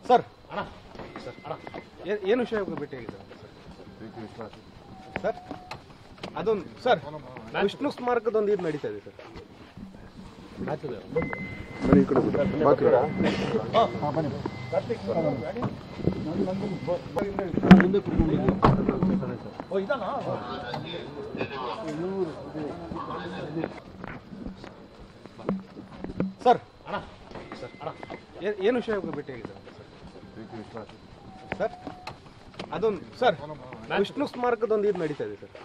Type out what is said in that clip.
sir ಏ- ಏನು ವಿಷಯ ಭೇಟಿ ಆಗಿದ್ದಾರೆ ಸರ್ ಅದೊಂದು ಸರ್ ವಿಷ್ಣು ಸ್ಮಾರಕದೊಂದು ಇದು ನಡೀತಾ ಇದೆ ಸರ್ ಸರ್ ಏ- ಏನು ವಿಷಯ ಭೇಟಿ ಆಗಿದ್ದಾರೆ ಸರ್ ಅದೊಂದು ಸರ್ ವಿಷ್ಣು ಸ್ಮಾರಕದೊಂದು ಇದು ನಡೀತಾ ಇದೆ ಸರ್